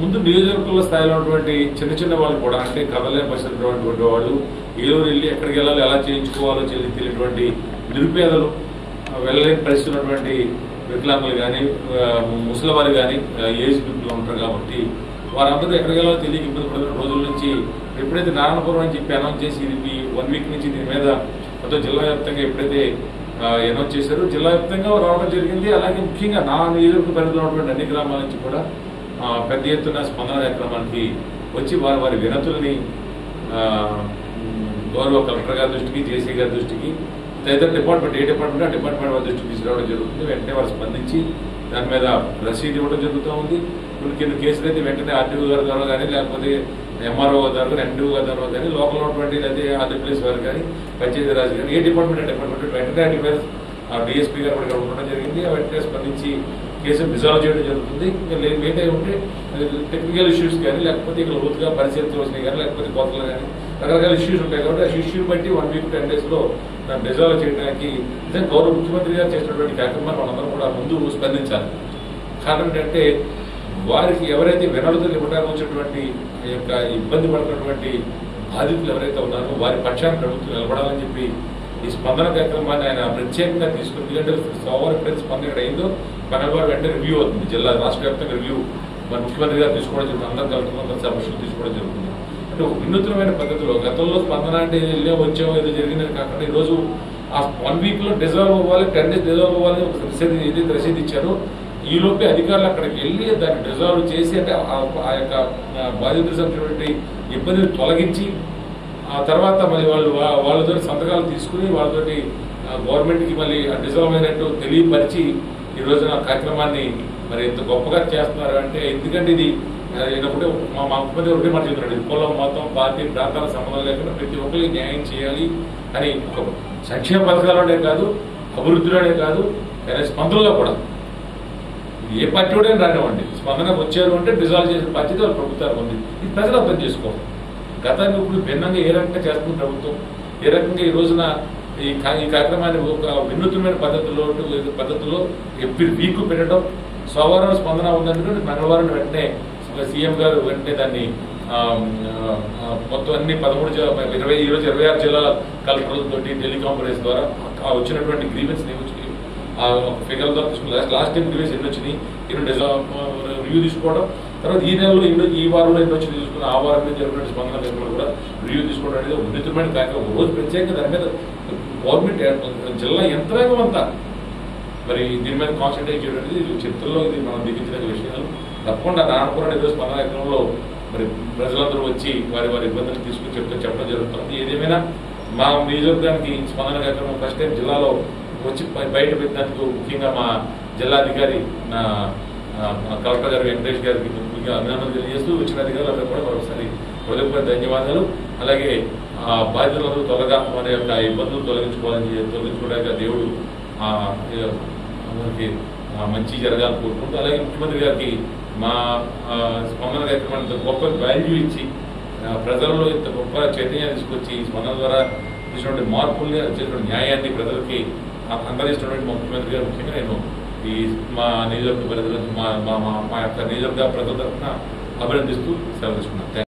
ముందు నియోజకవర్గంలో స్థాయిలో ఉన్నటువంటి చిన్న చిన్న వాళ్ళు కూడా అంటే కథలే పరిస్థితున్నటువంటి వాళ్ళు ఏలూరు వెళ్ళి ఎక్కడికి వెళ్ళాలి ఎలా చేయించుకోవాలో తెలియ తెలియటువంటి నిరుపేదలు ఆ, వెళ్ళలేని పరిస్థితి ఉన్నటువంటి వికలాంగులు కానీ ముసలివారు కానీ ఏజ్ పీపుల్ ఉంటారు కాబట్టి వారందరూ ఎక్కడికి వెళ్ళాలో తెలియక ఇబ్బంది పడుతున్న రోజుల నుంచి ఎప్పుడైతే నారాయణపురం అని చెప్పి అనౌన్స్ చేసి ఇది వన్ వీక్ నుంచి దీని మీద మొత్తం జిల్లా వ్యాప్తంగా ఎప్పుడైతే అనౌన్స్ చేశారో జిల్లా వ్యాప్తంగా రావడం జరిగింది అలాగే ముఖ్యంగా నా నియోజకవర్గ పరిధిలో ఉన్నటువంటి అన్ని గ్రామాల నుంచి కూడా ఆ, పెద్ద ఎత్తున స్పందన కార్యక్రమానికి వచ్చి వారి వారి వినతుల్ని ఆ, ఉమ్, గౌరవ కలెక్టర్ గారి దృష్టికి జేసీ గారి దృష్టికి తదితర డిపార్ట్మెంట్ ఏ డిపార్ట్మెంట్ ఆ డిపార్ట్మెంట్ వారి దృష్టికి తీసుకురావడం జరుగుతుంది వెంటనే వారు స్పందించి దాని మీద రసీదు ఇవ్వడం జరుగుతూ ఉంది కొన్ని కొన్ని కేసులు అయితే వెంటనే ఆర్టీఓ గారి ద్వారా కానీ లేకపోతే ఎంఆర్ఓ ద్వారా కానీ ఎండిఓ గారి ద్వారా కానీ లోకల్ ఉన్నటువంటి లేదా ఆంధ్రప్రదేశ్ వారు కానీ పంచాయతీ రాజ్ కానీ ఏ డిపార్ట్మెంట్ ఆ డిపార్ట్మెంట్ వెంటనే వాటి మీద డిఎస్పీ గారు కూడా ఇక్కడ ఉండడం జరిగింది ఆ వెంటనే స్పందించి కేసు రిజాల్వ్ చేయడం జరుగుతుంది ఇంకా లేదు లేట్ అయి ఉంటే టెక్నికల్ ఇష్యూస్ కానీ లేకపోతే ఇక్కడ లోతుగా పరిశీలించవలసినవి కానీ లేకపోతే కోతలు కానీ రకరకాల ఇష్యూస్ ఉంటాయి కాబట్టి ఆ ఇష్యూ బట్టి వన్ వీక్ టెన్ డేస్ లో దాన్ని రిజాల్వ్ చేయడానికి నిజంగా గౌరవ ముఖ్యమంత్రి గారు చేసినటువంటి కార్యక్రమాన్ని మనందరం కూడా ముందు స్పందించాలి కారణం ఏంటంటే వారికి ఎవరైతే వినడుదలు ఇవ్వడానికి వచ్చినటువంటి ఈ యొక్క ఇబ్బంది పడుతున్నటువంటి బాధితులు ఎవరైతే ఉన్నారో వారి పక్షాన్ని ప్రభుత్వం నిలబడాలని చెప్పి ఈ స్పందన కార్యక్రమాన్ని ఆయన ప్రత్యేకంగా తీసుకుని ఎందుకంటే సోమవారం ఎప్పుడైతే స్పందన ఇక్కడ అయిందో మంగళవారం వెంటనే రివ్యూ అవుతుంది జిల్లా రాష్ట్ర వ్యాప్తంగా రివ్యూ మన ముఖ్యమంత్రి గారు తీసుకోవడం జరుగుతుంది అందరు కలెక్టర్ అందరు సమస్యలు తీసుకోవడం జరుగుతుంది అంటే ఒక వినూత్నమైన పద్ధతిలో గతంలో స్పందన అంటే వెళ్ళాం వచ్చాం ఏదో జరిగిందని కాకుండా ఈరోజు ఆ వన్ వీక్ లో డిజర్వ్ అవ్వాలి టెన్ డేస్ డిజర్వ్ అవ్వాలి ఒక రసీదు ఏదైతే రసీదు ఇచ్చారో ఈ లోపే అధికారులు అక్కడికి వెళ్ళి దాన్ని డిజాల్వ్ చేసి అంటే ఆ- ఆ యొక్క ఆ, బాధితులకు సంబంధించినటువంటి ఇబ్బందిని తొలగించి ఆ తర్వాత మరి వాళ్ళు వా- వాళ్ళతో సంతకాలు తీసుకుని వాళ్ళతోటి గవర్నమెంట్ కి మళ్ళీ డిజాల్వ్ అయినట్టు తెలియపరిచి ఈ రోజున ఆ కార్యక్రమాన్ని మరి ఎంత గొప్పగా చేస్తున్నారు అంటే ఎందుకంటే ఇది ఆ, ఈయనప్పుడే మా మా ముఖ్యమంత్రి ఒకటే మాట చెప్తున్నాడు ఇది కులం మొత్తం పార్టీ ప్రాంతాల సంబంధం లేకుండా ప్రతి ఒక్కరికి న్యాయం చేయాలి అని ఒక సంక్షేమ పథకాలనే కాదు అభివృద్ధిలోనే కాదు కానీ స్పందనలో కూడా ఏ పార్టీ కూడా రానివ్వండి స్పందనకు వచ్చారు అంటే డిజాల్వ్ చేసిన బాధ్యత వాళ్ళ ప్రభుత్వానికి ఉంది ఇది ప్రజలు అర్థం చేసుకోవాలి గతానికి ఇప్పుడు భిన్నంగా ఏ రకంగా చేస్తుంది ప్రభుత్వం ఏ రకంగా ఈ రోజున ఈ కా- ఈ కార్యక్రమాన్ని ఒక వినూత్నమైన పద్ధతిలో పద్ధతిలో ఎవ్రీ వీక్ పెట్టడం సోమవారం స్పందన ఉందనుకుంటే మంగళవారం వెంటనే సీఎం గారు వెంటనే దాన్ని ఆ, ఆ, మొత్తం అన్ని పదమూడు జిల్లా ఇరవై ఈ రోజు ఇరవై ఆరు జిల్లాల కలెక్టర్లతోటి టెలికాన్ఫరెన్స్ ద్వారా ఆ వచ్చినటువంటి గ్రీవెన్స్ ఆ ఫిగర్ తో తీసుకున్నారు లాస్ట్ టైం రివ్యూస్ ఎన్ని వచ్చినాయి ఎన్ని రివ్యూ తీసుకోవడం తర్వాత ఈ నెలలో ఎన్ని ఈ వారంలో ఎన్ని వచ్చినాయి తీసుకుని ఆ వారం మీద జరిగిన స్పందన కార్యక్రమాలు కూడా రివ్యూ తీసుకోవడం అనేది ఒక ఉన్నతమైన కార్యక్రమం ఒక రోజు ప్రత్యేకంగా దాని మీద గవర్నమెంట్ జిల్లా యంత్రాంగం అంతా మరి దీని మీద కాన్సన్ట్రేట్ చేయడం అనేది ఇది చరిత్రలో ఇది మనం దిగించిన విషయాలు తప్పకుండా నానపురం ఏదో స్పందన కార్యక్రమంలో మరి ప్రజలందరూ వచ్చి వారి వారి ఇబ్బందులు తీసుకుని చెప్తే చెప్పడం జరుగుతుంది ఏదేమైనా మా నియోజకవర్గానికి స్పందన కార్యక్రమం ఫస్ట్ టైం జిల్లాలో వచ్చి బయ- బయట పెట్టినందుకు ముఖ్యంగా మా జిల్లాధికారి నా ఆ, మా కలెక్టర్ గారు వెంకటేష్ గారికి ముఖ్యంగా అభినందనలు తెలియజేస్తూ వచ్చిన అధికారులందరూ కూడా మరొకసారి హృదయపూర్వక ధన్యవాదాలు అలాగే ఆ బాధితులందరూ త్వరగా వారి యొక్క ఇబ్బందులు తొలగించుకోవాలని తొలగించుకోవడానికి ఆ దేవుడు ఆ, ఏ, అందరికీ ఆ, మంచి జరగాలని కోరుకుంటూ అలాగే ముఖ్యమంత్రి గారికి మా ఆ, స్పందన కార్యక్రమాన్ని ఇంత గొప్ప వాల్యూ ఇచ్చి ఆ, ప్రజలలో ఇంత గొప్ప చైతన్యాన్ని తీసుకొచ్చి ఈ స్పందన ద్వారా చేసినటువంటి మార్పుల్ని చేసినటువంటి న్యాయాన్ని ప్రజలకి ఆ- అందజేసినటువంటి మా ముఖ్యమంత్రి గారు ముఖ్యంగా నేను ఈ మా నియోజకవర్గ ప్రజలకు మా మా మా- మా యొక్క నియోజకవర్గ ప్రజల తరఫున అభినందిస్తూ సెలవు తీసుకున్నాను